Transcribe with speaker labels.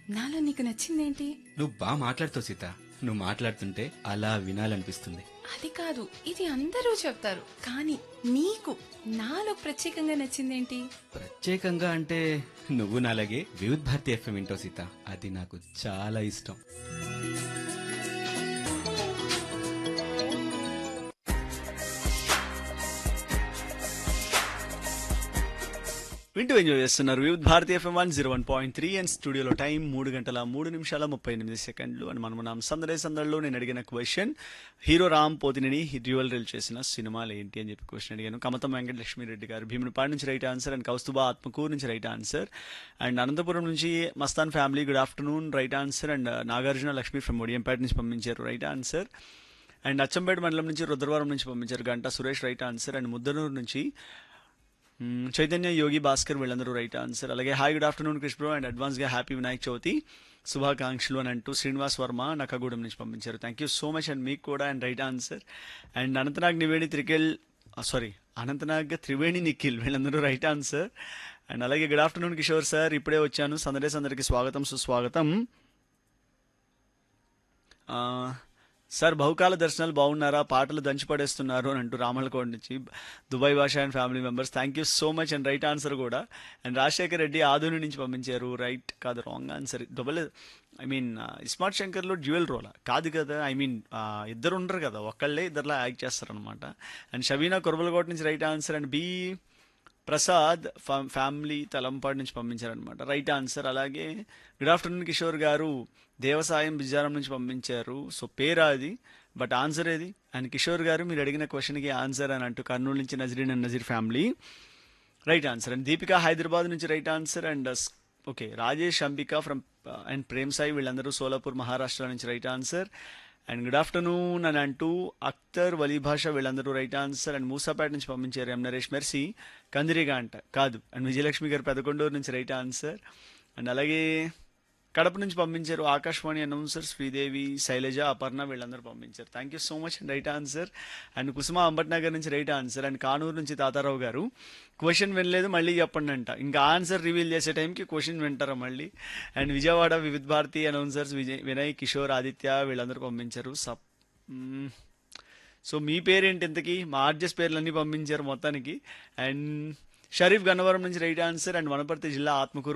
Speaker 1: నాలో నీకు నచ్చిందేంటి
Speaker 2: నువ్వు బాగా మాట్లాడుతావు సీత నువ్వు మాట్లాడుతుంటే అలా వినాలనిపిస్తుంది
Speaker 1: అది కాదు ఇది అందరూ చెప్తారు కానీ నీకు నాలో ప్రత్యేకంగా నచ్చిందేంటి
Speaker 2: ప్రత్యేకంగా అంటే నువ్వు నాలాగే వివిధ్ భారతి ఎఫ్ఎం వింటావు సీత అది నాకు చాలా ఇష్టం
Speaker 3: వింటూ ఎంజాయ్ చేస్తున్నారు Vividh Bharati FM one zero one point three and స్టూడియోలో టైం మూడు గంటల మూడు నిమిషాల ముప్పై ఎనిమిది సెకండ్లు అని మనం మనం సందడే సందడిలో నేను అడిగిన question hero Ram Pothineni dual role చేసిన సినిమాలు ఏంటి అని చెప్పి క్వశ్చన్ అడిగాను కమతం వెంకటలక్ష్మి రెడ్డి గారు భీమునిపాడు నుంచి right answer and Kaustubha Atmakur నుంచి రైట్ ఆన్సర్ అండ్ అనంతపురం నుంచి Mastan family good afternoon right answer and Nagarjuna Lakshmi from Odiyampeta నుంచి పంపించారు రైట్ ఆన్సర్ అండ్ అచ్చంపేట మండలం నుంచి రుద్రవరం నుంచి పంపించారు Ganta Suresh right answer and Muddanur నుంచి మ్మ్, చైతన్య యోగి భాస్కర్ వీళ్ళందరూ రైట్ ఆన్సర్ అలాగే hi good afternoon Krishna bro and అడ్వాన్స్గా హ్యాపీ వినాయక్ చవితి శుభాకాంక్షలు అని అంటూ శ్రీనివాస్ వర్మ నక్కగూడెం నుంచి పంపించారు thank you so much and మీకు కూడా and right answer and Anantnag నివేణి త్రికెల్ సారీ అనంతనాగ్ త్రివేణి నిఖిల్ వీళ్ళందరూ రైట్ ఆన్సర్ అండ్ అలాగే గుడ్ ఆఫ్టర్నూన్ కిషోర్ సార్ ఇప్పుడే వచ్చాను సందడేస్ అందరికి స్వాగతం సుస్వాగతం ఆ, సార్ బహుకాల దర్శనాలు బాగున్నారా పాటలు దంచి పడేస్తున్నారు అని అంటూ రామలకోట నుంచి Dubai Basha and family members thank you so much and right answer కూడా అండ్ రాజశేఖర్ రెడ్డి ఆధుని నుంచి పంపించారు రైట్ కాదు wrong answer double I mean iSmart శంకర్లో డ్యూయల్ రోలా కాదు కదా ఐ మీన్ ఇద్దరు ఉండరు కదా ఒక్కళ్ళే ఇద్దరులా యాక్ట్ చేస్తారనమాట అండ్ షబీనా కొరబలకోట నుంచి right answer and B Prasad ఫా- ఫ్యామిలీ తలంపాడు నుంచి పంపించారనమాట రైట్ ఆన్సర్ అలాగే గుడ్ ఆఫ్టర్నూన్ కిషోర్ గారు దేవసాయం బిజారం నుంచి పంపించారు సో పేరా అది బట్ ఆన్సర్ ఏది అండ్ కిషోర్ గారు మీరు అడిగిన క్వశ్చన్కి ఆన్సర్ అని అంటూ కర్నూలు నుంచి Nazreen and Nazeer family right answer and Deepika Hyderabad నుంచి right answer and okay Rajesh Ambika from and Prem Sai వీళ్ళందరూ సోలాపూర్ మహారాష్ట్ర నుంచి right answer and good afternoon అని అంటూ అఖ్తర్ వలీ భాష వీళ్ళందరూ రైట్ ఆన్సర్ అండ్ మూసాపేట నుంచి పంపించారు ఎం నరేష్ మెర్సీ కందిరిగా అంట కాదు అండ్ విజయలక్ష్మి గారు పెదకొండూరు నుంచి రైట్ ఆన్సర్ అండ్ అలాగే కడప నుంచి పంపించారు ఆకాశవాణి అనౌన్సర్ శ్రీదేవి శైలజ అపర్ణ వీళ్ళందరూ పంపించారు thank you so much and right answer and Kusuma Ambatnagar నుంచి రైట్ ఆన్సర్ అండ్ కానూరు నుంచి తాతారావు గారు క్వశ్చన్ వినలేదు మళ్ళీ చెప్పండి అంట ఇంకా ఆన్సర్ రివీల్ చేసే టైంకి క్వశ్చన్ వింటారా మళ్ళీ అండ్ విజయవాడ వివిధ్ భారతి అనౌన్సర్స్ విజయ్ వినయ్ కిషోర్ ఆదిత్య వీళ్ళందరూ పంపించారు సప్ మ్మ్. సో మీ పేరేంటి ఇంతకీ మా ఆర్జెస్ పేర్లన్నీ పంపించారు మొత్తానికి అండ్ షరీఫ్ గన్నవరం నుంచి రైట్ ఆన్సర్ అండ్ వనపర్తి జిల్లా ఆత్మకూరు